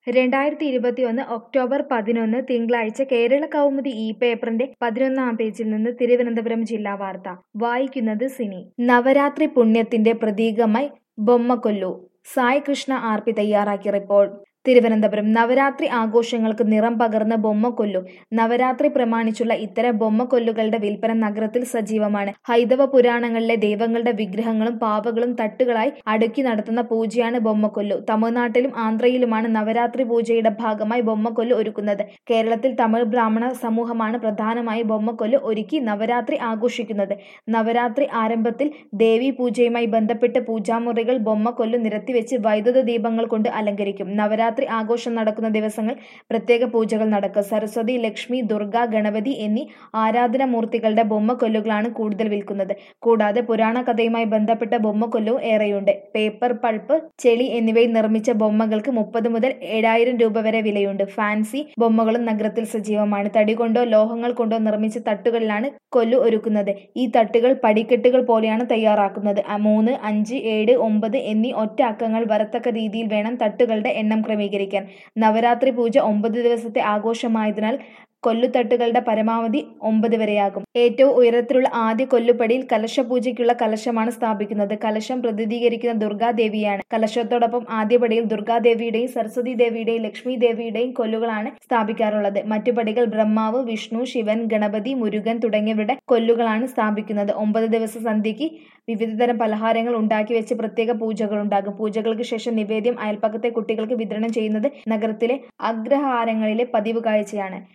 രണ്ടായിരത്തി ഇരുപത്തിയൊന്ന് ഒക്ടോബർ പതിനൊന്ന് തിങ്കളാഴ്ച കേരള കൗമുദി ഈ പേപ്പറിന്റെ പതിനൊന്നാം പേജിൽ നിന്ന് തിരുവനന്തപുരം ജില്ലാ വാർത്ത വായിക്കുന്നത് സിനി നവരാത്രി പുണ്യത്തിന്റെ പ്രതീകമായി ബൊമ്മക്കൊല്ലു സായ് കൃഷ്ണ ആർ പി തയ്യാറാക്കിയ റിപ്പോർട്ട് തിരുവനന്തപുരം നവരാത്രി ആഘോഷങ്ങൾക്ക് നിറം പകർന്ന ബൊമ്മക്കൊല്ലു നവരാത്രി പ്രമാണിച്ചുള്ള ഇത്തരം ബൊമ്മക്കൊല്ലുകളുടെ വിൽപ്പന നഗരത്തിൽ സജീവമാണ് ഹൈന്ദവ പുരാണങ്ങളിലെ ദൈവങ്ങളുടെ വിഗ്രഹങ്ങളും പാവകളും തട്ടുകളായി അടുക്കി നടത്തുന്ന പൂജയാണ് ബൊമ്മക്കൊല്ലു തമിഴ്നാട്ടിലും ആന്ധ്രയിലുമാണ് നവരാത്രി പൂജയുടെ ഭാഗമായി ബൊമ്മക്കൊല്ലു ഒരുക്കുന്നത് കേരളത്തിൽ തമിഴ് ബ്രാഹ്മണ സമൂഹമാണ് പ്രധാനമായി ബൊമ്മക്കൊല്ലു ഒരുക്കി നവരാത്രി ആഘോഷിക്കുന്നത് നവരാത്രി ആരംഭത്തിൽ ദേവി പൂജയുമായി ബന്ധപ്പെട്ട് പൂജാമുറികൾ ബൊമ്മക്കൊല്ലു നിരത്തിവെച്ച് വൈദ്യുത ദീപങ്ങൾ കൊണ്ട് അലങ്കരിക്കും നവരാത്രി ആഘോഷം നടക്കുന്ന ദിവസങ്ങൾ പ്രത്യേക പൂജകൾ നടക്കും സരസ്വതി ലക്ഷ്മി ദുർഗ ഗണപതി എന്നീ ആരാധനാമൂർത്തികളുടെ ബൊമ്മക്കൊല്ലുകളാണ് കൂടുതൽ വിൽക്കുന്നത് കൂടാതെ പുരാണ കഥയുമായി ബന്ധപ്പെട്ട ബൊമ്മക്കൊല്ലും ഏറെയുണ്ട് പേപ്പർ പൾപ്പ് ചെളി എന്നിവയിൽ നിർമ്മിച്ച ബൊമ്മകൾക്ക് മുപ്പത് മുതൽ ഏഴായിരം രൂപ വരെ വിലയുണ്ട് ഫാൻസി ബൊമ്മകളും നഗരത്തിൽ സജീവമാണ് തടി കൊണ്ടോ ലോഹങ്ങൾ കൊണ്ടോ നിർമ്മിച്ച തട്ടുകളിലാണ് കൊല്ലു ഒരുക്കുന്നത് ഈ തട്ടുകൾ പടിക്കെട്ടുകൾ പോലെയാണ് തയ്യാറാക്കുന്നത് അ- മൂന്ന് അഞ്ച് ഏഴ് ഒമ്പത് എന്നീ ഒറ്റ അക്കങ്ങൾ വരത്തക്ക രീതിയിൽ വേണം തട്ടുകളുടെ എണ്ണം ക്രമീകരിക്കാൻ നവരാത്രി പൂജ ഒമ്പത് ദിവസത്തെ ആഘോഷമായതിനാൽ കൊല്ലുതട്ടുകളുടെ പരമാവധി ഒമ്പത് വരെയാകും ഏറ്റവും ഉയരത്തിലുള്ള ആദ്യ കൊല്ലുപടിയിൽ കലശപൂജയ്ക്കുള്ള കലശമാണ് സ്ഥാപിക്കുന്നത് കലശം പ്രതിനിധീകരിക്കുന്ന ദുർഗാദേവിയാണ് കലശത്തോടൊപ്പം ആദ്യ പടിയിൽ ദുർഗാദേവിയുടെയും സരസ്വതി ദേവിയുടെയും ലക്ഷ്മി ദേവിയുടെയും കൊല്ലുകളാണ് സ്ഥാപിക്കാറുള്ളത് മറ്റു പടികൾ ബ്രഹ്മാവ് വിഷ്ണു ശിവൻ ഗണപതി മുരുകൻ തുടങ്ങിയവരുടെ കൊല്ലുകളാണ് സ്ഥാപിക്കുന്നത് ഒമ്പത് ദിവസ സന്ധ്യയ്ക്ക് വിവിധതരം പലഹാരങ്ങൾ ഉണ്ടാക്കി വെച്ച് പ്രത്യേക പൂജകൾ ഉണ്ടാകും പൂജകൾക്ക് ശേഷം നിവേദ്യം അയൽപ്പക്കത്തെ കുട്ടികൾക്ക് വിതരണം ചെയ്യുന്നത് നഗരത്തിലെ അഗ്രഹാരങ്ങളിലെ പതിവ് കാഴ്ചയാണ്